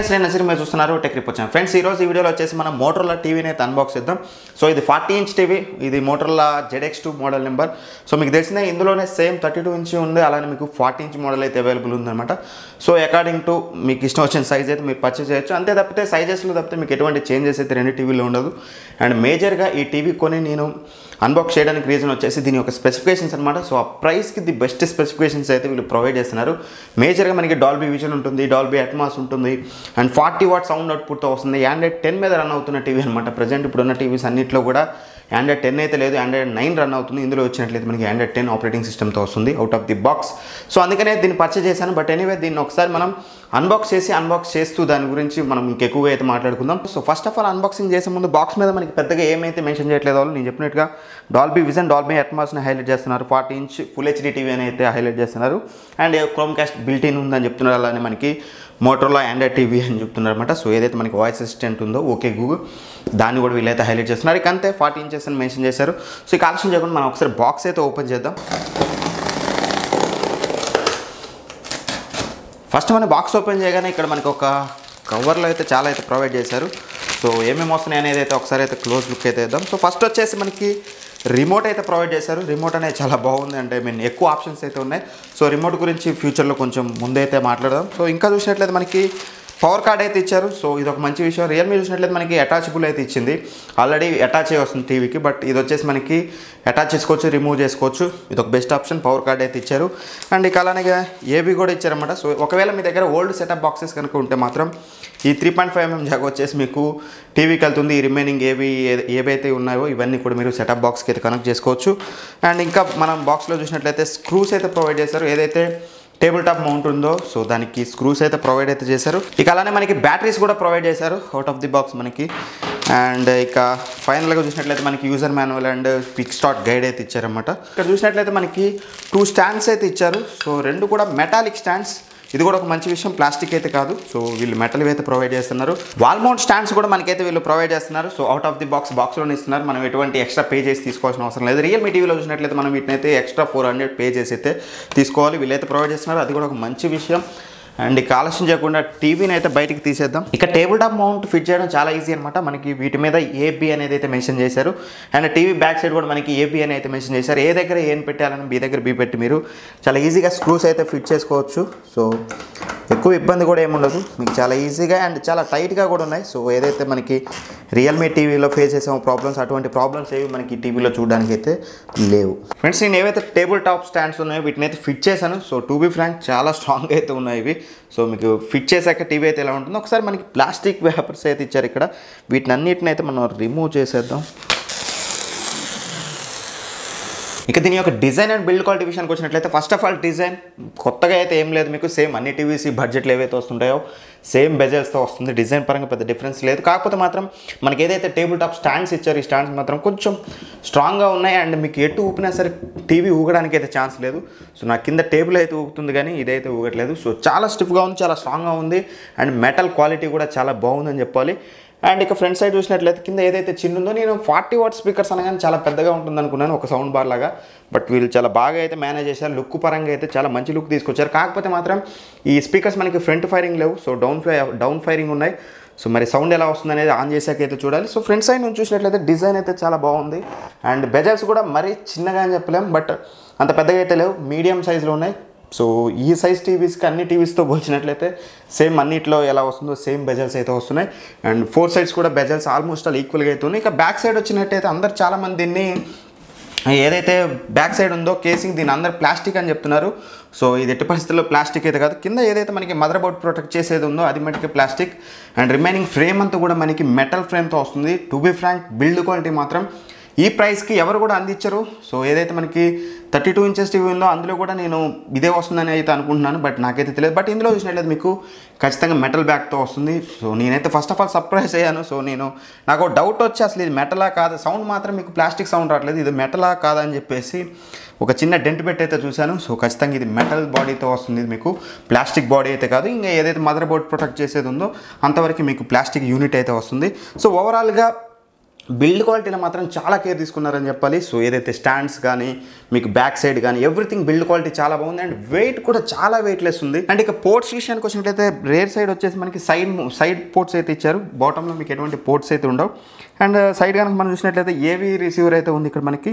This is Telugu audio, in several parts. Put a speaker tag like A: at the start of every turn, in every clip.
A: ఫ్రెండ్స్ నేను నసీర్ మీరు చూస్తున్నారు టెక్ రిప్ వచ్చాను ఫ్రెండ్స్ ఈ రోజు ఈ వీడియోలో వచ్చేసి మనం మోటరోలా టీవీని అయితే అన్బాక్స్ చేద్దాం సో ఇది ఫార్టీ ఇంచ్ టీవీ ఇది Motorola ZX two model number so మీకు తెలిసిన ఇందులోనే సేమ్ థర్టీ టూ ఇంచ్ ఉంది అలానే మీకు ఫార్టీ ఇంచ్ మోడల్ అయితే అవైలబుల్ ఉందన్నమాట సో అకార్డింగ్ టు మీకు ఇష్టం వచ్చిన సైజ్ అయితే మీరు పర్చేస్ చేయొచ్చు అంతే తప్పితే సైజెస్లో తప్పితే మీకు ఎటువంటి చేంజెస్ అయితే రెండు టీవీలో ఉండదు అండ్ మేజర్గా ఈ టీవీ కొని నేను అన్బాక్స్ చేయడానికి రీజన్ వచ్చేసి దీని యొక్క స్పెసిఫికేషన్స్ అనమాట సో ఆ ప్రైస్కి ది బెస్ట్ స్పెసిఫికేషన్స్ అయితే వీళ్ళు ప్రొవైడ్ చేస్తున్నారు మేజర్గా మనకి డాల్బీ విజన్ ఉంటుంది డాల్బీ అట్మాస్ ఉంటుంది అండ్ ఫార్టీ వాట్ సౌండ్ అవుట్పుట్తో వస్తుంది ఆండ్రాయిడ్ టెన్ మీద రన్ అవుతున్న టీవీ అనమాట ప్రజెంట్ ఇప్పుడున్న టీవీస్ అన్నింటిలో కూడా ఆండ్రాయిడ్ టెన్ అయితే లేదు ఆండ్రాయిడ్ నైన్ రన్ అవుతుంది ఇందులో వచ్చినట్లయితే మనకి ఆండ్రాయిడ్ టెన్ ఆపరేటింగ్ సిస్టమ్తో వస్తుంది out of the box so అందుకనే దీన్ని పర్చేస్ చేశాను బట్ ఎనీవే దీన్ని ఒకసారి మనం అన్బాక్స్ చేసి అన్బాక్స్ చేస్తూ దాని గురించి మనం ఇంకెక్కువగా అయితే మాట్లాడుకుందాం సో ఫస్ట్ ఆఫ్ ఆల్ అన్బాక్సింగ్ చేసే ముందు బాక్స్ మీద మనకి పెద్దగా ఏమైతే మెన్షన్ చేయట్లేదు వాళ్ళు నేను చెప్పినట్టుగా డాల్బీ విజన్ డాల్బీ అట్మాస్ని హైలైట్ చేస్తున్నారు forty inch full HD TV అని అయితే హైలైట్ చేస్తున్నారు అండ్ క్రోమ్ కాస్ట్ బిల్టిన్ ఉందని చెప్తున్నారు అలానే మనకి మోటర్లో ఆండ్రాయిడ్ టీవీ అని చెప్తున్నారు అనమాట సో ఏదైతే మనకి వాయిస్ అసిస్టెంట్ ఉందో ఓకే గూగుల్ దాన్ని కూడా వీళ్ళైతే హైలైట్ చేస్తున్నారు ఇక అంతే ఫార్టీ ఇంచెస్ అని మెన్షన్ చేశారు సో ఈ ఆలస్యం చేయకుండా మనం ఒకసారి బాక్స్ అయితే ఓపెన్ చేద్దాం ఫస్ట్ మన బాక్స్ ఓపెన్ చేయగానే ఇక్కడ మనకి ఒక కవర్లో అయితే చాలా అయితే ప్రొవైడ్ చేశారు సో ఏమేమి వస్తున్నాయి అనేది అయితే ఒకసారి అయితే క్లోజ్ లుక్ అయితే ఇద్దాం సో ఫస్ట్ వచ్చేసి మనకి రిమోట్ అయితే ప్రొవైడ్ చేశారు రిమోట్ అనేది చాలా బాగుంది అంటే మీన్ ఎక్కువ ఆప్షన్స్ అయితే ఉన్నాయి సో రిమోట్ గురించి ఫ్యూచర్లో కొంచెం ముందైతే మాట్లాడదాం సో ఇంకా చూసినట్లయితే మనకి పవర్ కార్డ్ అయితే ఇచ్చారు సో ఇది ఒక మంచి విషయం రియల్మీ చూసినట్లయితే మనకి అటాచబుల్ అయితే ఇచ్చింది ఆల్రెడీ అటాచ్ అయ్యి వస్తుంది టీవీకి బట్ ఇది వచ్చేసి మనకి అటాచ్ చేసుకోవచ్చు రిమూవ్ చేసుకోవచ్చు ఇది ఒక బెస్ట్ ఆప్షన్ పవర్ కార్డ్ అయితే ఇచ్చారు అండ్ ఇక అలానే ఏవి కూడా ఇచ్చారన్నమాట సో ఒకవేళ మీ దగ్గర ఓల్డ్ సెటప్ బాక్సెస్ కనుక ఉంటే మాత్రం ఈ three point five mm jack వచ్చేసి మీకు టీవీకి వెళ్తుంది ఈ రిమైనింగ్ ఏవి ఏ- ఏవైతే ఉన్నాయో ఇవన్నీ కూడా మీరు సెటప్ బాక్స్కి అయితే కనెక్ట్ చేసుకోవచ్చు అండ్ ఇంకా మనం బాక్స్లో చూసినట్లయితే స్క్రూస్ అయితే ప్రొవైడ్ చేశారు ఏదైతే టేబుల్ టాప్ మౌంట్ ఉందో సో దానికి స్క్రూస్ అయితే ప్రొవైడ్ అయితే చేశారు ఇక అలానే మనకి బ్యాటరీస్ కూడా ప్రొవైడ్ చేశారు అవుట్ ఆఫ్ ది బాక్స్ మనకి అండ్ ఇక ఫైనల్గా చూసినట్లయితే మనకి user manual and quick start guide అయితే ఇచ్చారన్నమాట ఇక్కడ చూసినట్లయితే మనకి టూ స్టాండ్స్ అయితే ఇచ్చారు సో రెండు కూడా మెటాలిక్ స్టాండ్స్ ఇది కూడా ఒక మంచి విషయం ప్లాస్టిక్ అయితే కాదు సో వీళ్ళు మెటల్ అయితే ప్రొవైడ్ చేస్తున్నారు వాల్ మౌంట్ స్టాండ్స్ కూడా మనకైతే వీళ్ళు ప్రొవైడ్ చేస్తున్నారు so out of the box బాక్స్లోనే ఇస్తున్నారు మనం ఎటువంటి ఎక్స్ట్రా పే చేసి తీసుకోవాల్సిన అవసరం లేదు రియల్మీ టీవీలో చూసినట్లయితే మనం వీటిని అయితే ఎక్స్ట్రా ఫోర్ హండ్రెడ్ పే చేసి అయితే తీసుకోవాలి వీళ్ళైతే ప్రొవైడ్ చేస్తున్నారు అది కూడా ఒక మంచి విషయం అండ్ ఇక ఆలస్యం చేయకుండా టీవీని అయితే బయటికి తీసేద్దాం ఇక టేబుల్ టాప్ మౌంట్ ఫిట్ చేయడం చాలా ఈజీ అనమాట మనకి వీటి మీద ఏబి అనేది అయితే మెన్షన్ చేశారు అండ్ టీవీ బ్యాక్ సైడ్ కూడా మనకి ఏబి అని అయితే మెన్షన్ చేశారు ఏ దగ్గర ఏం పెట్టాలని బి దగ్గర బి పెట్టి మీరు చాలా ఈజీగా స్క్రూస్ అయితే ఫిట్ చేసుకోవచ్చు సో ఎక్కువ ఇబ్బంది కూడా ఏముండదు మీకు చాలా ఈజీగా అండ్ చాలా టైట్గా కూడా ఉన్నాయి సో ఏదైతే మనకి రియల్మీ టీవీలో ఫేస్ చేసామో ప్రాబ్లమ్స్ అటువంటి ప్రాబ్లమ్స్ ఏవి మనకి టీవీలో చూడడానికి అయితే లేవు ఫ్రెండ్స్ నేను ఏవైతే టేబుల్ టాప్ స్టాండ్స్ ఉన్నాయో వీటిని అయితే ఫిట్ చేశాను సో టు బి ఫ్రాంక్ చాలా స్ట్రాంగ్ అయితే ఉన్నాయి ఇవి సో మీకు ఫిట్ చేశాక టీవీ అయితే ఎలా ఉంటుందో ఒకసారి మనకి ప్లాస్టిక్ వేపర్స్ అయితే ఇచ్చారు ఇక్కడ వీటిని అన్నిటిని అయితే మనం రిమూవ్ చేసేద్దాం ఇక దీని యొక్క డిజైన్ అండ్ బిల్డ్ క్వాలిటీ విషయానికి వచ్చినట్లయితే ఫస్ట్ ఆఫ్ ఆల్ డిజైన్ కొత్తగా అయితే ఏం లేదు మీకు సేమ్ అన్ని టీవీస్ బడ్జెట్లు ఏవైతే వస్తుంటాయో సేమ్ బెజల్స్తో వస్తుంది డిజైన్ పరంగా పెద్ద డిఫరెన్స్ లేదు కాకపోతే మాత్రం మనకి ఏదైతే టేబుల్ టాప్ స్టాండ్స్ ఇచ్చారు ఈ స్టాండ్స్ మాత్రం కొంచెం స్ట్రాంగ్గా ఉన్నాయి అండ్ మీకు ఎటు ఊపినా సరే టీవీ ఊగడానికి అయితే ఛాన్స్ లేదు సో నా కింద టేబుల్ అయితే ఊగుతుంది కానీ ఇదైతే ఊగట్లేదు సో చాలా స్టిఫ్గా ఉంది చాలా స్ట్రాంగ్గా ఉంది అండ్ మెటల్ క్వాలిటీ కూడా చాలా బాగుందని చెప్పాలి అండ్ ఇక ఫ్రంట్ సైడ్ చూసినట్లయితే కింద ఏదైతే చిన్న ఉందో నేను ఫార్టీ వాట్ స్పీకర్స్ అనగానే చాలా పెద్దగా ఉంటుంది అనుకున్నాను ఒక సౌండ్ బార్ లాగా బట్ వీళ్ళు చాలా బాగా అయితే మేనేజ్ చేశారు లుక్ పరంగా అయితే చాలా మంచి లుక్ తీసుకొచ్చారు కాకపోతే మాత్రం ఈ స్పీకర్స్ మనకి ఫ్రంట్ ఫైరింగ్ లేవు so down fi down firing ఉన్నాయి సో మరి సౌండ్ ఎలా వస్తుంది అనేది ఆన్ చేశాక అయితే చూడాలి సో ఫ్రంట్ సైడ్ నుంచి చూసినట్లయితే డిజైన్ అయితే చాలా బాగుంది అండ్ బెజల్స్ కూడా మరీ చిన్నగా అని చెప్పలేం బట్ అంత పెద్దగా అయితే లేవు మీడియం సైజులో ఉన్నాయి సో ఈ సైజ్ టీవీస్కి అన్ని టీవీస్తో పోల్చినట్లయితే సేమ్ అన్నిట్లో ఎలా వస్తుందో సేమ్ బెజల్స్ అయితే వస్తున్నాయి అండ్ ఫోర్ సైడ్స్ కూడా బెజల్స్ ఆల్మోస్ట్ ఆల్ ఈక్వల్గా అయితే ఉన్నాయి ఇక బ్యాక్ సైడ్ వచ్చినట్టయితే అందరు చాలామంది దీన్ని ఏదైతే బ్యాక్ సైడ్ ఉందో కేసింగ్ దీని అందరు ప్లాస్టిక్ అని చెప్తున్నారు సో ఇది ఎట్టి పరిస్థితుల్లో ప్లాస్టిక్ అయితే కాదు కింద ఏదైతే మనకి మదర్ బోర్డ్ ప్రొటెక్ట్ చేసేది ఉందో అది మటుకి ప్లాస్టిక్ అండ్ రిమైనింగ్ ఫ్రేమ్ అంతా కూడా మనకి మెటల్ ఫ్రేమ్తో వస్తుంది to be frank build quality మాత్రం ఈ ప్రైస్కి ఎవరు కూడా అందించరు సో ఏదైతే మనకి థర్టీ టూ ఇంచెస్ టీవీ ఉందో అందులో కూడా నేను ఇదే వస్తుందని అయితే అనుకుంటున్నాను బట్ నాకైతే తెలియదు బట్ ఇందులో చూసినట్లయితే మీకు ఖచ్చితంగా మెటల్ బ్యాగ్తో వస్తుంది సో నేనైతే ఫస్ట్ ఆఫ్ ఆల్ సర్ప్రైజ్ అయ్యాను సో నేను నాకు డౌట్ వచ్చి అసలు ఇది మెటలా కాదు సౌండ్ మాత్రం మీకు ప్లాస్టిక్ సౌండ్ రావట్లేదు ఇది మెటలా కాదా అని చెప్పేసి ఒక చిన్న డెంట్ పెట్టి అయితే చూశాను సో ఖచ్చితంగా ఇది మెటల్ బాడీతో వస్తుంది ఇది మీకు ప్లాస్టిక్ బాడీ అయితే కాదు ఇంకా ఏదైతే మదర్ బోర్డ్ ప్రొటెక్ట్ చేసేది ఉందో అంతవరకు మీకు ప్లాస్టిక్ యూనిట్ అయితే వస్తుంది సో ఓవరాల్గా బిల్డ్ క్వాలిటీలో మాత్రం చాలా కేర్ తీసుకున్నారని చెప్పాలి సో ఏదైతే స్టాండ్స్ కానీ మీకు బ్యాక్ సైడ్ కానీ ఎవ్రీథింగ్ బిల్డ్ క్వాలిటీ చాలా బాగుంది అండ్ వెయిట్ కూడా చాలా వెయిట్లెస్ ఉంది అండ్ ఇక పోర్ట్స్ విషయానికి వచ్చినట్లయితే రేర్ సైడ్ వచ్చేసి మనకి సైడ్ సైడ్ పోర్ట్స్ అయితే ఇచ్చారు బాటంలో మీకు ఎటువంటి పోర్ట్స్ అయితే ఉండవు అండ్ సైడ్ కనుక మనం చూసినట్లయితే ఏవి రిసీవర్ అయితే ఉంది ఇక్కడ మనకి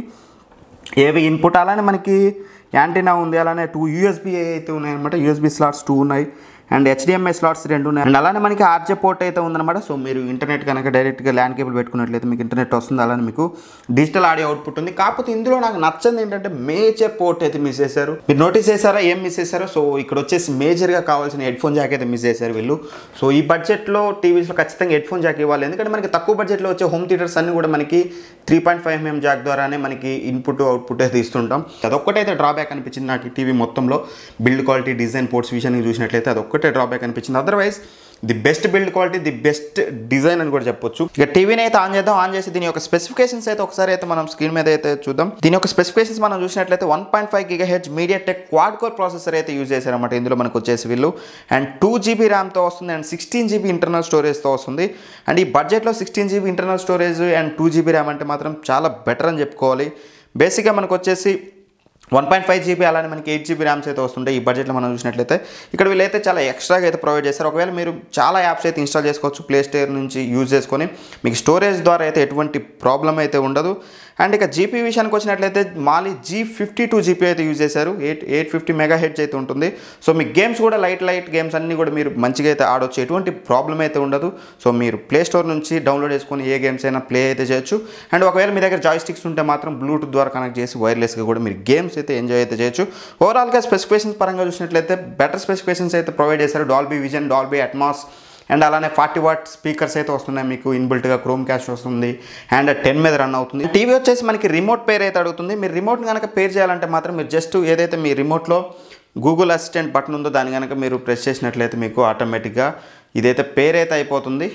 A: ఏవి ఇన్పుట్ అలానే మనకి యాంటీనా ఉంది అలానే టూ యూఎస్బీ అయితే ఉన్నాయి అనమాట యూఎస్బీ స్లాట్స్ టూ ఉన్నాయి అండ్ హెచ్డిఎంఐ స్లాట్స్ రెండు ఉన్నాయి అండ్ అలానే మనకి ఆర్జే పోర్ట్ అయితే ఉందన్నమాట సో మీరు ఇంటర్నెట్ కనుక డైరెక్ట్గా ల్యాండ్ కేబుల్ పెట్టుకున్నట్లయితే మీకు ఇంటర్నెట్ వస్తుంది అలానే మీకు డిజిటల్ ఆడియో అవుట్పుట్ ఉంది కాకపోతే ఇందులో నాకు నచ్చంది ఏంటంటే మేజర్ పోర్ట్ అయితే మిస్ చేశారు మీరు నోటీస్ చేశారా ఏం మిస్ చేశారో సో ఇక్కడ వచ్చేసి మేజర్గా కావాల్సిన హెడ్ ఫోన్ జాక్ అయితే మిస్ చేశారు వీళ్ళు సో ఈ బడ్జెట్లో టీవీస్లో ఖచ్చితంగా హెడ్ ఫోన్ జాక్ ఇవ్వాలి ఎందుకంటే మనకి తక్కువ బడ్జెట్లో వచ్చే హోమ్ థియేటర్స్ అన్ని కూడా మనకి three point five mm jack ద్వారానే మనకి ఇన్పుట్ అవుట్పుట్ అయితే ఇస్తుంటాం అదొక్కటైతే డ్రాబ్యాక్ అనిపించింది నాకు ఈ టీవీ మొత్తంలో బిల్డ్ క్వాలిటీ డిజైన్ పోర్ట్స్ విషయానికి చూసినట్లయితే అదొక్కటే డ్రాబ్యాక్ అనిపించింది otherwise the best build quality the best design అని కూడా చెప్పొచ్చు ఇక టీవీని అయితే ఆన్ చేద్దాం ఆన్ చేసి దీని యొక్క స్పెసిఫికేషన్స్ అయితే ఒకసారి అయితే మనం స్క్రీన్ మీద అయితే చూద్దాం దీని యొక్క స్పెసిఫికేషన్స్ మనం చూసినట్లయితే one point five giga H MediaTek quad core processor అయితే యూజ్ చేశారన్నమాట ఇందులో మనకు వచ్చేసి వీళ్ళు అండ్ టూ జీబీ ర్యామ్తో వస్తుంది అండ్ సిక్స్టీన్ జీబీ ఇంటర్నల్ స్టోరేజ్తో వస్తుంది అండ్ ఈ బడ్జెట్లో sixteen GB internal storage and two GB RAM అంటే మాత్రం చాలా బెటర్ అని చెప్పుకోవాలి బేసిక్గా మనకు వచ్చేసి వన్ పాయింట్ ఫైవ్ జీబీ అలానే మనకి ఎయిట్ జీబీ ర్యామ్స్ అయితే వస్తుంటాయి ఈ బడ్జెట్లో మనం చూసినట్లయితే ఇక్కడ వీళ్ళైతే చాలా ఎక్స్ట్రాగా అయితే ప్రొవైడ్ చేస్తారు ఒకవేళ మీరు చాలా యాప్స్ అయితే ఇన్స్టాల్ చేసుకోవచ్చు ప్లే స్టోర్ నుంచి యూజ్ చేసుకొని మీకు స్టోరేజ్ ద్వారా అయితే ఎటువంటి ప్రాబ్లం అయితే ఉండదు అండ్ ఇక జీపీ విషయానికి వచ్చినట్లయితే Mali G fifty two GP అయితే యూజ్ చేశారు eight eight fifty mega hertz అయితే ఉంటుంది సో మీ గేమ్స్ కూడా లైట్ లైట్ గేమ్స్ అన్నీ కూడా మీరు మంచిగా అయితే ఆడొచ్చు ఎటువంటి ప్రాబ్లం అయితే ఉండదు సో మీరు ప్లే స్టోర్ నుంచి డౌన్లోడ్ చేసుకొని ఏ గేమ్స్ అయినా ప్లే అయితే చేయొచ్చు అండ్ ఒకవేళ మీ దగ్గర జాయ్ స్టిక్స్ ఉంటే మాత్రం బ్లూటూత్ ద్వారా కనెక్ట్ చేసి వైర్లెస్గా కూడా మీరు గేమ్స్ అయితే ఎంజాయ్ అయితే చేయొచ్చు ఓవరాల్గా స్పెసిఫికేషన్స్ పరంగా చూసినట్లయితే బెటర్ స్పెసిఫికేషన్స్ అయితే ప్రొవైడ్ చేశారు Dolby vision Dolby Atmos and అలానే ఫార్టీ వాట్ స్పీకర్స్ అయితే వస్తున్నాయి మీకు ఇన్బిల్ట్గా క్రోమ్ క్యాష్ వస్తుంది అండ్ టెన్ మీద రన్ అవుతుంది టీవీ వచ్చేసి మనకి రిమోట్ పేర్ అయితే అడుగుతుంది మీరు రిమోట్ కనుక పేర్ చేయాలంటే మాత్రం మీరు జస్ట్ ఏదైతే మీ రిమోట్లో గూగుల్ అసిస్టెంట్ బటన్ ఉందో దాన్ని కనుక మీరు ప్రెస్ చేసినట్లయితే మీకు ఆటోమేటిక్గా ఇదైతే పేర్ అయితే అయిపోతుంది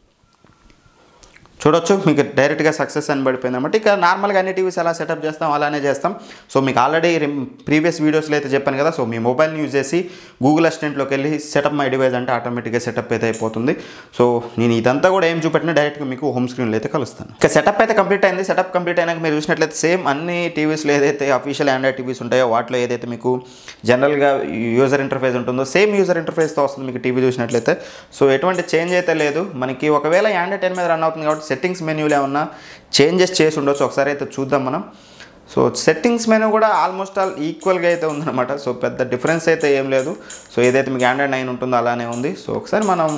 A: చూడొచ్చు మీకు డైరెక్ట్గా సక్సెస్ అని పడిపోయింది అనమాట ఇక నార్మల్గా అన్ని టీవీస్ ఎలా సెటప్ చేస్తాం అలానే చేస్తాం సో మీకు ఆల్రెడీ ప్రీవియస్ వీడియోస్లో అయితే చెప్పాను కదా సో మీ మొబైల్ని యూజ్ చేసి గూగుల్ అసిస్టెంట్లోకి వెళ్ళి సెటప్ మై డివైస్ అంటే ఆటోమేటిక్గా సెటప్ అయితే అయిపోతుంది సో నేను ఇదంతా కూడా ఏం చూపెట్టినా డైరెక్ట్గా మీకు హోమ్ స్క్రీన్లో అయితే కలుస్తాను ఇక సెటప్ అయితే కంప్లీట్ అయింది సెటప్ కంప్లీట్ అయినాక మీరు చూసినట్లయితే సేమ్ అన్ని టీవీస్లో ఏదైతే అఫీషియల్ ఆండ్రాయిడ్ టీవీస్ ఉంటాయో వాటిలో ఏదైతే మీకు జనరల్గా యూజర్ ఇంటర్ఫేస్ ఉంటుందో సేమ్ యూజర్ ఇంటర్ఫేస్తో వస్తుంది మీకు టీవీ చూసినట్లయితే సో ఎటువంటి చేంజ్ అయితే లేదు మనకి ఒకవేళ ఆండ్రాయిడ్ టెన్ మీద రన్ అవుతుంది కాబట్టి సెట్టింగ్స్ మెన్యూలో ఏమన్నా చేంజెస్ చేసి ఉండొచ్చు ఒకసారి అయితే చూద్దాం మనం సో సెట్టింగ్స్ మెనూ కూడా ఆల్మోస్ట్ ఆల్ ఈక్వల్గా అయితే ఉందన్నమాట సో పెద్ద డిఫరెన్స్ అయితే ఏం లేదు సో ఏదైతే మీకు ఆండ్రాయిడ్ నైన్ ఉంటుందో అలానే ఉంది సో ఒకసారి మనం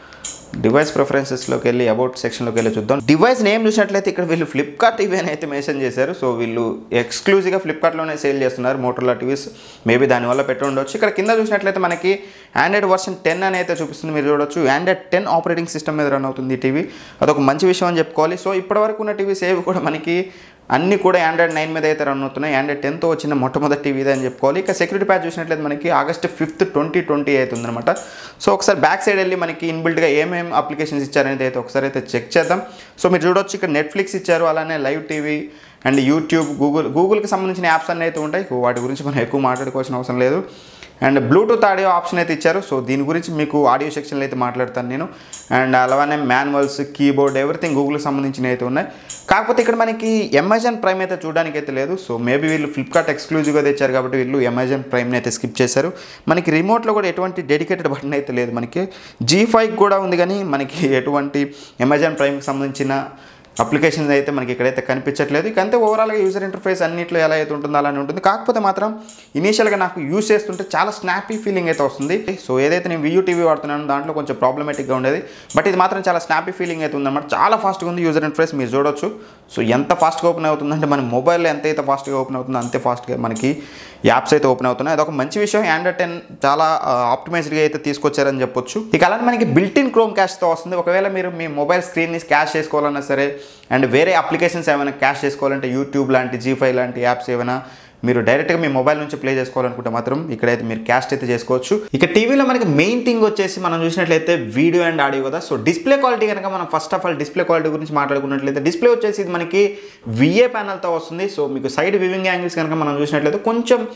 A: డివైస్ ప్రిఫరెన్సెస్లోకి వెళ్ళి అబౌట్ సెక్షన్లోకి వెళ్ళి చూద్దాం డివైస్ నేమ్ చూసినట్లయితే ఇక్కడ వీళ్ళు ఫ్లిప్కార్ట్ టీవీ అని అయితే మెన్షన్ చేశారు సో వీళ్ళు ఎక్స్క్లూజివ్గా ఫ్లిప్కార్ట్లోనే సేల్ చేస్తున్నారు మోటోలా టీవీస్ మేబీ దానివల్ల పెట్టి ఉండొచ్చు ఇక్కడ కింద చూసినట్లయితే మనకి ఆండ్రాయిడ్ వర్షన్ టెన్ అని అయితే చూపిస్తుంది మీరు చూడొచ్చు ఆండ్రాయిడ్ టెన్ ఆపరేటింగ్ సిస్టమ్ మీద రన్ అవుతుంది ఈ టీవీ అదొక మంచి విషయం అని చెప్పుకోవాలి సో ఇప్పటివరకు ఉన్న టీవీస్ ఏవి కూడా మనకి అన్ని కూడా ఆండ్రాయిడ్ నైన్ మీద అయితే రన్ అవుతున్నాయి ఆండ్రాయిడ్ టెన్తో వచ్చిన మొట్టమొదటి టీవీ ఇదే అని చెప్పుకోవాలి ఇక సెక్యూరిటీ ప్యాచ్ చూసినట్లయితే మనకి ఆగస్ట్ ఫిఫ్త్ ట్వంటీ ట్వంటీ అవుతుందన్నమాట సో ఒకసారి బ్యాక్ సైడ్ వెళ్ళి మనకి ఇన్బిల్డ్గా ఏమేమి అప్లికేషన్స్ ఇచ్చారనేది అయితే ఒకసారి అయితే చెక్ చేద్దాం సో మీరు చూడొచ్చు ఇక్కడ నెట్ఫ్లిక్స్ ఇచ్చారు అలానే live TV and YouTube Google గూగుల్కి సంబంధించిన యాప్స్ అన్నీ అయితే ఉంటాయి వాటి గురించి మనం ఎక్కువ మాట్లాడుకోవాల్సిన అవసరం లేదు అండ్ బ్లూటూత్ ఆడియో ఆప్షన్ అయితే ఇచ్చారు సో దీని గురించి మీకు ఆడియో సెక్షన్లో అయితే మాట్లాడతాను నేను అండ్ అలానే మాన్యువల్స్ కీబోర్డ్ ఎవ్రీథింగ్ గూగుల్కి సంబంధించినవి అయితే ఉన్నాయి కాకపోతే ఇక్కడ మనకి అమెజాన్ ప్రైమ్ అయితే చూడడానికి అయితే లేదు సో మేబీ వీళ్ళు ఫ్లిప్కార్ట్ ఎక్స్క్లూజివ్గా తెచ్చారు కాబట్టి వీళ్ళు అమెజాన్ ప్రైమ్ని అయితే స్కిప్ చేశారు మనకి రిమోట్లో కూడా ఎటువంటి డెడికేటెడ్ బటన్ అయితే లేదు మనకి జీ ఫైవ్ కూడా ఉంది కానీ మనకి ఎటువంటి అమెజాన్ ప్రైమ్కి సంబంధించిన అప్లికేషన్స్ అయితే మనకి ఇక్కడైతే కనిపించట్లేదు ఇక అంతే ఓవరాల్గా యూజర్ ఇంటర్ఫేస్ అన్నిట్లో ఎలా అయితే ఉంటుందో అలానే ఉంటుంది కాకపోతే మాత్రం ఇనీషియల్గా నాకు యూస్ చేస్తుంటే చాలా స్నాపీ ఫీలింగ్ అయితే వస్తుంది సో ఏదైతే నేను వియూ టీవీ వాడుతున్నానో దాంట్లో కొంచెం ప్రాబ్లమేటిక్గా ఉండేది బట్ ఇది మాత్రం చాలా స్నాపీ ఫీలింగ్ అయితే ఉందన్నమాట చాలా ఫాస్ట్గా ఉంది యూజర్ ఇంటర్ఫేస్ మీరు చూడొచ్చు సో ఎంత ఫాస్ట్గా ఓపెన్ అవుతుందంటే మన మొబైల్లో ఎంత అయితే ఫాస్ట్గా ఓపెన్ అవుతుందో అంతే ఫాస్ట్గా మనకి యాప్స్ అయితే ఓపెన్ అవుతున్నాయి అదొక మంచి విషయం ఆండ్రాయిడ్ టెన్ చాలా ఆప్టిమైజ్డ్గా అయితే తీసుకొచ్చారని చెప్పొచ్చు ఇక అలానే మనకి బిల్టిన్ క్రోమ్ క్యాష్తో వస్తుంది ఒకవేళ మీరు మీ మొబైల్ స్క్రీన్ని క్యాష్ చేసుకోవాలన్నా సరే అండ్ వేరే అప్లికేషన్స్ ఏమైనా క్యాష్ చేసుకోవాలంటే యూట్యూబ్ లాంటి జీ ఫైవ్ లాంటి యాప్స్ ఏమైనా మీరు డైరెక్ట్గా మీ మొబైల్ నుంచి ప్లే చేసుకోవాలనుకుంటే మాత్రం ఇక్కడైతే మీరు క్యాస్ట్ అయితే చేసుకోవచ్చు ఇక టీవీలో మనకి మెయిన్ థింగ్ వచ్చేసి మనం చూసినట్లయితే వీడియో అండ్ ఆడియో కదా సో డిస్ప్లే క్వాలిటీ కనుక మనం first of all display quality గురించి మాట్లాడుకున్నట్లయితే డిస్ప్లే వచ్చేసి ఇది మనకి విఏ ప్యానల్తో వస్తుంది సో మీకు సైడ్ వివింగ్ యాంగిల్స్ కనుక మనం చూసినట్లయితే కొంచెం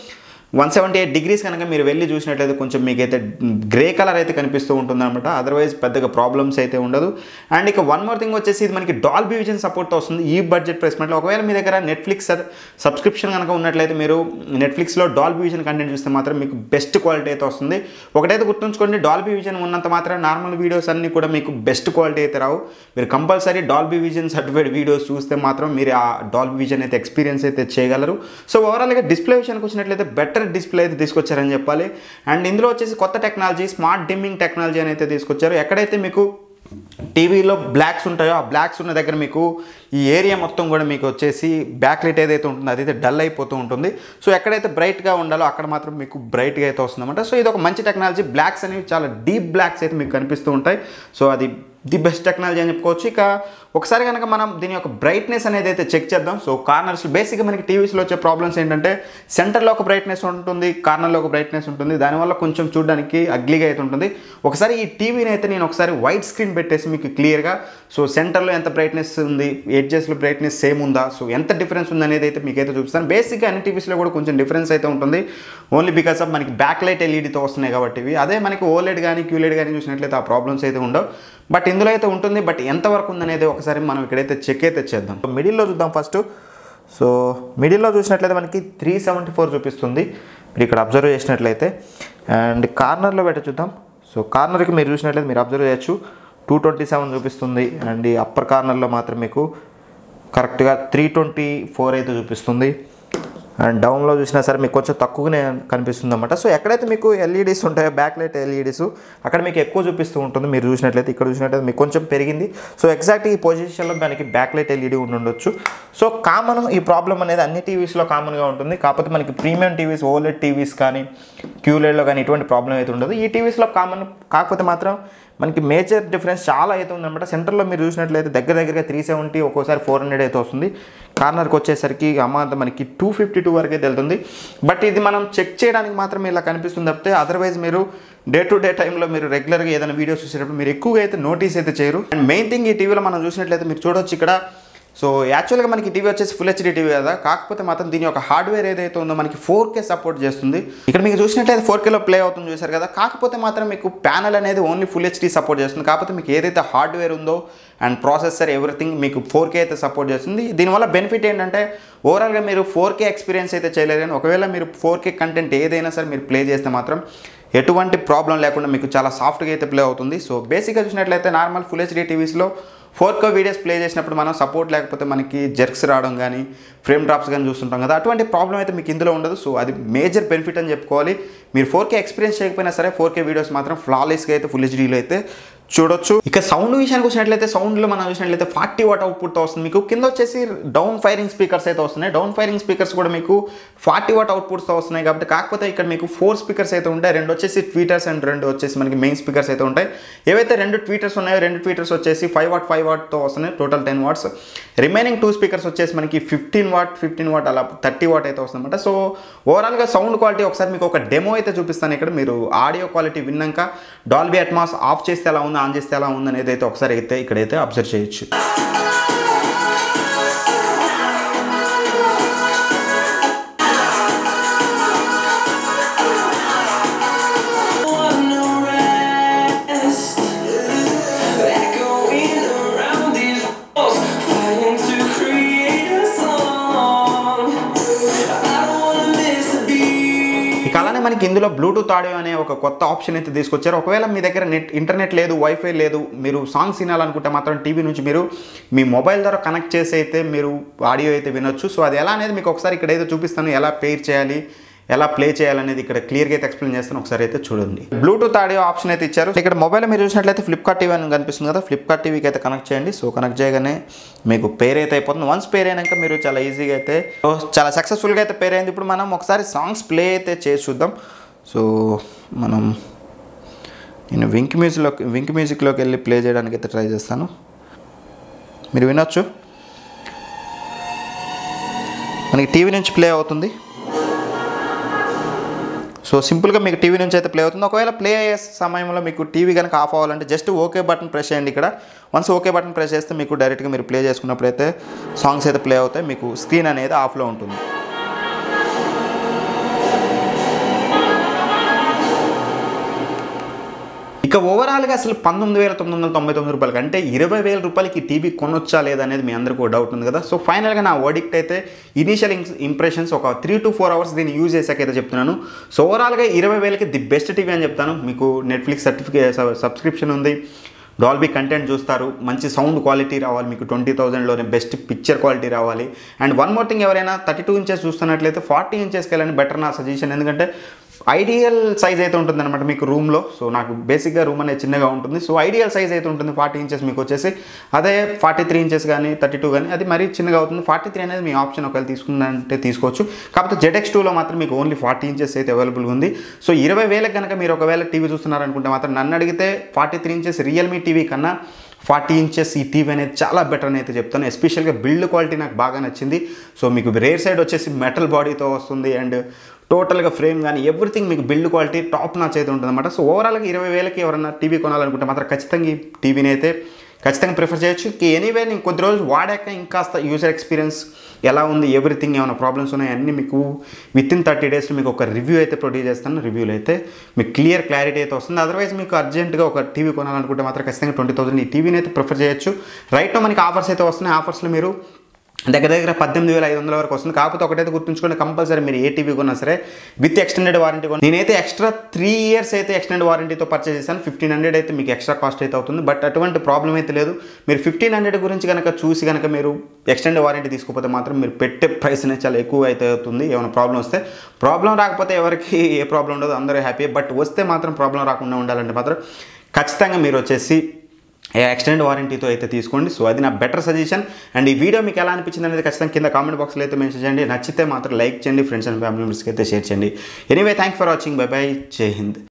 A: వన్ సెవెంటీ ఎయిట్ డిగ్రీస్ కనుక మీరు వెళ్ళి చూసినట్లయితే కొంచెం మీకైతే గ్రే కలర్ అయితే కనిపిస్తూ ఉంటుంది అనమాట అదర్వైజ్ పెద్దగా ప్రాబ్లమ్స్ అయితే ఉండదు అండ్ ఇక వన్ మోర్ థింగ్ వచ్చేసి ఇది మనకి డాల్బీ విజన్ సపోర్ట్ వస్తుంది ఈ బడ్జెట్ ప్రైస్మెంట్లో ఒకవేళ మీ దగ్గర నెట్ఫ్లిక్స్ సబ్స్క్రిప్షన్ కనుక ఉన్నట్లయితే మీరు నెట్ఫ్లిక్స్లో డాల్బీ విజన్ కంటెంట్ చూస్తే మాత్రం మీకు బెస్ట్ క్వాలిటీ అయితే వస్తుంది ఒకటైతే గుర్తుంచుకోండి డాల్బీ విజన్ ఉన్నంత మాత్రం నార్మల్ వీడియోస్ అన్నీ కూడా మీకు బెస్ట్ క్వాలిటీ అయితే రావు మీరు compulsory Dolby vision certified videos చూస్తే మాత్రం మీరు ఆ డాల్బీ విజన్ అయితే ఎక్స్పీరియన్స్ అయితే చేయగలరు సో ఓవరాల్గా డిస్ప్లే విషయానికి వచ్చినట్లయితే బెటర్ డిస్ప్లే అయితే తీసుకొచ్చారని చెప్పాలి అండ్ ఇందులో వచ్చేసి కొత్త టెక్నాలజీ స్మార్ట్ డిమ్మింగ్ టెక్నాలజీ అని అయితే తీసుకొచ్చారు ఎక్కడైతే మీకు టీవీలో బ్లాక్స్ ఉంటాయో ఆ బ్లాక్స్ ఉన్న దగ్గర మీకు ఈ ఏరియా మొత్తం కూడా మీకు వచ్చేసి బ్యాక్ లైట్ ఏదైతే ఉంటుందో అదైతే డల్ అయిపోతూ ఉంటుంది సో ఎక్కడైతే బ్రైట్గా ఉండాలో అక్కడ మాత్రం మీకు బ్రైట్గా అయితే వస్తుందన్నమాట సో ఇది ఒక మంచి టెక్నాలజీ బ్లాక్స్ అనేవి చాలా డీప్ బ్లాక్స్ అయితే మీకు కనిపిస్తూ ఉంటాయి సో అది ది బెస్ట్ టెక్నాలజీ అని చెప్పుకోవచ్చు ఇక ఒకసారి కనుక మనం దీని యొక్క బ్రైట్నెస్ అనేది అయితే చెక్ చేద్దాం సో కార్నర్స్ బేసిక్గా మనకి టీవీస్లో వచ్చే ప్రాబ్లమ్స్ ఏంటంటే సెంటర్లో ఒక బ్రైట్నెస్ ఉంటుంది కార్నర్లో ఒక బ్రైట్నెస్ ఉంటుంది దానివల్ల కొంచెం చూడడానికి అగ్లీగా అయితే ఉంటుంది ఒకసారి ఈ టీవీని అయితే నేను ఒకసారి వైట్ స్క్రీన్ పెట్టేసి మీకు క్లియర్గా సో సెంటర్లో ఎంత బ్రైట్నెస్ ఉంది ఎడ్జెస్లో బ్రైట్నెస్ సేమ్ ఉందా సో ఎంత డిఫరెన్స్ ఉంది అనేది అయితే మీకైతే చూపిస్తాను బేసిక్గా అన్ని టీవీస్లో కూడా కొంచెం డిఫరెన్స్ అయితే ఉంటుంది ఓన్లీ బికాస్ ఆఫ్ మనకి బ్యాక్ లైట్ ఎల్ఈడితో వస్తున్నాయి కాబట్టి ఇవి అదే మనకి ఓలెడ్ కానీ క్యూలెడ్ కానీ చూసినట్లయితే ఆ ప్రాబ్లమ్స్ అయితే ఉండవు బట్ ఇందులో అయితే ఉంటుంది బట్ ఎంతవరకు ఉందనేది ఒకసారి మనం ఇక్కడైతే చెక్ అయితే చేద్దాం మిడిల్లో చూద్దాం ఫస్ట్ సో మిడిల్లో చూసినట్లయితే మనకి త్రీ సెవెంటీ ఫోర్ చూపిస్తుంది మీరు ఇక్కడ అబ్జర్వ్ చేసినట్లయితే అండ్ కార్నర్లో పెట్టి చూద్దాం సో కార్నర్కి మీరు చూసినట్లయితే మీరు అబ్జర్వ్ చేయొచ్చు టూ ట్వంటీ సెవెన్ చూపిస్తుంది అండ్ ఈ అప్పర్ కార్నర్లో మాత్రం మీకు కరెక్ట్గా త్రీ ట్వంటీ ఫోర్ అయితే చూపిస్తుంది అండ్ డౌన్లో చూసినా సరే మీకు కొంచెం తక్కువనే కనిపిస్తుంది అనమాట సో ఎక్కడైతే మీకు ఎల్ఈడీస్ ఉంటాయో బ్యాక్ లైట్ ఎల్ఈడీస్ అక్కడ మీకు ఎక్కువ చూపిస్తూ ఉంటుంది మీరు చూసినట్లయితే ఇక్కడ చూసినట్లయితే మీకు కొంచెం పెరిగింది సో ఎగ్జాక్ట్ ఈ పొజిషన్లో దానికి బ్యాక్ లైట్ ఎల్ఈడీ ఉండి ఉండొచ్చు సో కామన్ ఈ ప్రాబ్లం అనేది అన్ని టీవీస్లో కామన్గా ఉంటుంది కాకపోతే మనకి ప్రీమియం టీవీస్ ఓలెడ్ టీవీస్ కానీ క్యూలెడ్లో కానీ ఇటువంటి ప్రాబ్లం అయితే ఉండదు ఈ టీవీస్లో కామన్ కాకపోతే మాత్రం మనకి మేజర్ డిఫరెన్స్ చాలా అయితే ఉందన్నమాట సెంటర్లో మీరు చూసినట్లయితే దగ్గర దగ్గరగా త్రీ సెవెంటీ ఒక్కోసారి ఫోర్ హండ్రెడ్ అయితే వస్తుంది కార్నర్కి వచ్చేసరికి అమౌంట్ మనకి టూ ఫిఫ్టీ టూ వరకు అయితే వెళ్తుంది బట్ ఇది మనం చెక్ చేయడానికి మాత్రం ఇలా కనిపిస్తుంది తప్పితే అదర్వైజ్ మీరు డే టు డే టైంలో మీరు రెగ్యులర్గా ఏదైనా వీడియోస్ చూసేటప్పుడు మీరు ఎక్కువగా అయితే నోటీస్ అయితే చేయరు అండ్ మెయిన్ థింగ్ ఈ టీవీలో మనం చూసినట్లయితే మీరు చూడొచ్చు ఇక్కడ సో యాక్చువల్గా మనకి టీవీ వచ్చేసి ఫుల్ హెచ్డీ టీవీ కదా కాకపోతే మాత్రం దీని యొక్క హార్డ్వేర్ ఏదైతే ఉందో మనకి ఫోర్ కే సపోర్ట్ చేస్తుంది ఇక్కడ మీకు చూసినట్లయితే ఫోర్ కేలో ప్లే అవుతుంది చూసారు కదా కాకపోతే మాత్రం మీకు ప్యానల్ అనేది ఓన్లీ ఫుల్ హెచ్డీ సపోర్ట్ చేస్తుంది కాకపోతే మీకు ఏదైతే హార్డ్వేర్ ఉందో అండ్ ప్రాసెసర్ ఎవ్రీథింగ్ మీకు ఫోర్ కే అయితే సపోర్ట్ చేస్తుంది దీనివల్ల బెనిఫిట్ ఏంటంటే ఓవరాల్గా మీరు ఫోర్ కే ఎక్స్పీరియన్స్ అయితే చేయలేరు కానీ ఒకవేళ మీరు ఫోర్ కే కంటెంట్ ఏదైనా సరే మీరు ప్లే చేస్తే మాత్రం ఎటువంటి ప్రాబ్లం లేకుండా మీకు చాలా సాఫ్ట్గా అయితే ప్లే అవుతుంది సో బేసిక్గా చూసినట్లయితే నార్మల్ ఫుల్ హెచ్డీ టీవీస్లో ఫోర్ కో వీడియోస్ ప్లే చేసినప్పుడు మనం సపోర్ట్ లేకపోతే మనకి జెర్క్స్ రావడం కానీ ఫ్రేమ్ డ్రాప్స్ కానీ చూస్తుంటాం కదా అటువంటి ప్రాబ్లం అయితే మీకు ఇందులో ఉండదు సో అది మేజర్ బెనిఫిట్ అని చెప్పుకోవాలి మీరు ఫోర్ కే ఎక్స్పీరియన్స్ చేయకపోయినా సరే ఫోర్ కే వీడియోస్ మాత్రం ఫ్లాలెస్గా అయితే ఫుల్ హెచ్డీలో అయితే చూడొచ్చు ఇక సౌండ్ విషయానికి వచ్చినట్లయితే సౌండ్లో మనం చూసినట్లయితే ఫార్టీ వాట్ అవుట్పుట్తో వస్తుంది మీకు కింద వచ్చేసి డౌన్ ఫైరింగ్ స్పీకర్స్ అయితే వస్తున్నాయి డౌన్ ఫైరింగ్ స్పీకర్స్ కూడా మీకు ఫార్టీ వాట్ అవుట్పుట్స్తో వస్తున్నాయి కాబట్టి కాకపోతే ఇక్కడ మీకు ఫోర్ స్పీకర్స్ అయితే ఉంటాయి రెండు వచ్చేసి ట్వీటర్స్ అండ్ రెండు వచ్చేసి మనకి మెయిన్ స్పీకర్స్ అయితే ఉంటాయి ఏవైతే రెండు ట్వీటర్స్ ఉన్నాయో రెండు ట్వీటర్స్ వచ్చేసి ఫైవ్ వాట్ ఫైవ్ వాట్తో వస్తున్నాయి total ten watts remaining two speakers వచ్చేసి మనకి ఫిఫ్టీన్ వాట్ ఫిఫ్టీన్ వాట్ అలా థర్టీ వాట్ అయితే వస్తుందన్నమాట సో ఓవరాల్గా సౌండ్ క్వాలిటీ ఒకసారి మీకు ఒక డెమో అయితే చూపిస్తాను ఇక్కడ మీరు ఆడియో క్వాలిటీ విన్నాక డాల్బీ అట్మాస్ ఆఫ్ చేస్తే ఎలా ఉంది ఆన్ చేస్తే ఎలా ఉంది అనేది అయితే ఒకసారి అయితే ఇక్కడైతే అబ్జర్వ్ చేయొచ్చు
B: no rest, echoing around these walls, fighting to create a song. I don't wanna miss a beat.
A: ఇక అలానే మనకి ఇందులో బ్లూటూత్ ఆడియో అనే ఒక కొత్త ఆప్షన్ అయితే తీసుకొచ్చారు ఒకవేళ మీ దగ్గర నెట్ ఇంటర్నెట్ లేదు వైఫై లేదు మీరు సాంగ్స్ వినాలనుకుంటే మాత్రం టీవీ నుంచి మీరు మీ మొబైల్ ద్వారా కనెక్ట్ చేసి అయితే మీరు ఆడియో అయితే వినొచ్చు సో అది ఎలా అనేది మీకు ఒకసారి ఇక్కడ అయితే చూపిస్తాను ఎలా పేర్ చేయాలి ఎలా ప్లే చేయాలనేది ఇక్కడ క్లియర్గా అయితే ఎక్స్ప్లెయిన్ చేస్తాను ఒకసారి అయితే చూడండి బ్లూటూత్ ఆడియో ఆప్షన్ అయితే ఇచ్చారు ఇక్కడ మొబైల్ మీరు చూసినట్లయితే ఫ్లిప్కార్ట్ టీవీ అని కనిపిస్తుంది కదా ఫ్లిప్కార్ట్ టీవీకి అయితే కనెక్ట్ చేయండి సో కనెక్ట్ చేయగానే మీకు పేర్ అయితే అయిపోతుంది వన్స్ పేర్ అయినాక మీరు చాలా ఈజీగా అయితే సో చాలా సక్సెస్ఫుల్గా అయితే పేర్ అయింది ఇప్పుడు మనం ఒకసారి సాంగ్స్ ప్లే అయితే చేసి చూద్దాం సో మనం నేను వింక్ మ్యూజిక్లో వింక్ మ్యూజిక్లోకి వెళ్ళి ప్లే చేయడానికి అయితే ట్రై చేస్తాను మీరు వినొచ్చు మనకి టీవీ నుంచి ప్లే అవుతుంది సో సింపుల్గా మీకు టీవీ నుంచి అయితే ప్లే అవుతుంది ఒకవేళ ప్లే అయ్యే సమయంలో మీకు టీవీ కనుక ఆఫ్ అవ్వాలంటే జస్ట్ ఓకే బటన్ ప్రెస్ చేయండి ఇక్కడ వన్స్ ఓకే బటన్ ప్రెస్ చేస్తే మీకు డైరెక్ట్గా మీరు ప్లే చేసుకున్నప్పుడు అయితే సాంగ్స్ అయితే ప్లే అవుతాయి మీకు స్క్రీన్ అనేది ఆఫ్లో ఉంటుంది ఇక ఓవరాల్గా అసలు పంతొమ్మిది వేల తొమ్మిది వందల తొంభై తొమ్మిది రూపాయలకి అంటే ఇరవై వేల రూపాయలకి ఈ టీవీ కొనొచ్చా లేదనేది మీ అందరికీ ఒక డౌట్ ఉంది కదా సో ఫైనల్గా నా వర్డిక్ట్ అయితే ఇనీషియల్ ఇంప్రెషన్స్ ఒక త్రీ టు ఫోర్ అవర్స్ దీన్ని యూజ్ చేశాకైతే చెప్తున్నాను సో ఓవరాల్గా ఇరవై వేలకి ది బెస్ట్ టీవీ అని చెప్తాను మీకు నెట్ఫ్లిక్స్ సర్టిఫికేట్ సబ్స్క్రిప్షన్ ఉంది డాల్బీ కంటెంట్ చూస్తారు మంచి సౌండ్ క్వాలిటీ రావాలి మీకు ట్వంటీ థౌసండ్లోనే బెస్ట్ పిక్చర్ క్వాలిటీ రావాలి అండ్ వన్ మోర్ థింగ్ ఎవరైనా థర్టీ టూ ఇంచెస్ చూస్తున్నట్లయితే ఫార్టీ ఇంచెస్కి వెళ్ళండి బెటర్ నా సజెషన్ ఎందుకంటే ఐడియల్ సైజ్ అయితే ఉంటుంది అనమాట మీకు రూమ్లో సో నాకు బేసిక్గా రూమ్ అనేది చిన్నగా ఉంటుంది సో ఐడియల్ సైజ్ అయితే ఉంటుంది ఫార్టీ ఇంచెస్ మీకు వచ్చేసి అదే ఫార్టీ త్రీ ఇంచెస్ కానీ థర్టీ టూ కానీ అది మరీ చిన్నగా అవుతుంది ఫార్టీ త్రీ అనేది మీ ఆప్షన్ ఒకవేళ తీసుకుందంటే తీసుకోవచ్చు కాకపోతే జెడ్ఎక్స్ టూలో మాత్రం మీకు ఓన్లీ ఫార్టీ ఇంచెస్ అయితే అవైలబుల్గా ఉంది సో ఇరవై వేలకు కనుక మీరు ఒకవేళ టీవీ చూస్తున్నారనుకుంటే మాత్రం నన్ను అడిగితే forty three inches Realme TV కన్నా ఫార్టీ ఇంచెస్ ఈ టీవీ అనేది చాలా బెటర్ అని అయితే చెప్తాను ఎస్పెషల్గా బిల్డ్ క్వాలిటీ నాకు బాగా నచ్చింది సో మీకు రేర్ సైడ్ వచ్చేసి మెటల్ బాడీతో వస్తుంది అండ్ టోటల్గా ఫ్రేమ్ కానీ ఎవ్రీథింగ్ మీకు బిల్డ్ క్వాలిటీ టాప్ నాచ్ అయితే ఉంటుంది అనమాట సో ఓవరాల్గా ఇరవై వేలకి ఎవరైనా టీవీ కొనాలనుకుంటే మాత్రం ఖచ్చితంగా ఈ టీవీని అయితే ఖచ్చితంగా ప్రిఫర్ చేయొచ్చు ఎనీవే నేను కొద్ది రోజులు వాడాక ఇంకాస్త యూజర్ ఎక్స్పీరియన్స్ ఎలా ఉంది ఎవ్రీథింగ్ ఏమైనా ప్రాబ్లమ్స్ ఉన్నాయి అన్నీ మీకు విత్ ఇన్ థర్టీ డేస్లో మీకు ఒక రివ్యూ అయితే ప్రొడ్యూస్ చేస్తాను రివ్యూలో అయితే మీకు క్లియర్ క్లారిటీ అయితే వస్తుంది అదర్వైజ్ మీకు అర్జెంట్గా ఒక టీవీ కొనాలనుకుంటే మాత్రం ఖచ్చితంగా ట్వంటీ థౌసండ్ ఈ టీవీని అయితే ప్రిఫర్ చేయొచ్చు రైట్ మనకి ఆఫర్స్ అయితే వస్తున్నాయి ఆఫర్స్లో మీరు దగ్గర దగ్గర పద్దెనిమిది వేల ఐదు వందల వరకు వస్తుంది కాకపోతే ఒకటైతే గుర్తుంచుకోండి కంపల్సరీ మీరు ఏ టీవీ కొన్నా సరే విత్ ఎక్స్టెండెడ్ వారంటీ కొన్నా నేనైతే ఎక్స్ట్రా త్రీ ఇయర్స్ అయితే ఎక్స్టెండెడ్ వారంటీతో పర్చేస్ చేశాను ఫిఫ్టీన్ హండ్రెడ్ అయితే మీకు ఎక్స్ట్రా కాస్ట్ అయితే అవుతుంది బట్ అటువంటి ప్రాబ్లం అయితే లేదు మీరు ఫిఫ్టీన్ హండ్రెడ్ గురించి కనుక చూసి కనుక మీరు ఎక్స్టెండెడ్ వారంటీ తీసుకోకపోతే మాత్రం మీరు పెట్టే ప్రైస్ అనేది చాలా ఎక్కువ అయితే అవుతుంది ఏమైనా ప్రాబ్లం వస్తే ప్రాబ్లం రాకపోతే ఎవరికి ఏ ప్రాబ్లం ఉండదు అందరూ హ్యాపీ బట్ వస్తే మాత్రం ప్రాబ్లం రాకుండా ఉండాలంటే మాత్రం ఖచ్చితంగా మీరు వచ్చేసి ఎక్స్టెండ్ వారంటీతో అయితే తీసుకోండి సో అది నా బెటర్ సజెషన్ అండ్ ఈ వీడియో మీకు ఎలా అనిపించింది అనేది ఖచ్చితంగా కింద కామెంట్ బాక్స్లో అయితే మెన్షన్ చేయండి నచ్చితే మాత్రం లైక్ చేయండి ఫ్రెండ్స్ అండ్ ఫ్యామిలీ మెంబర్స్కి అయితే షేర్ చేయండి anyway thank for watching bye bye జై హింద్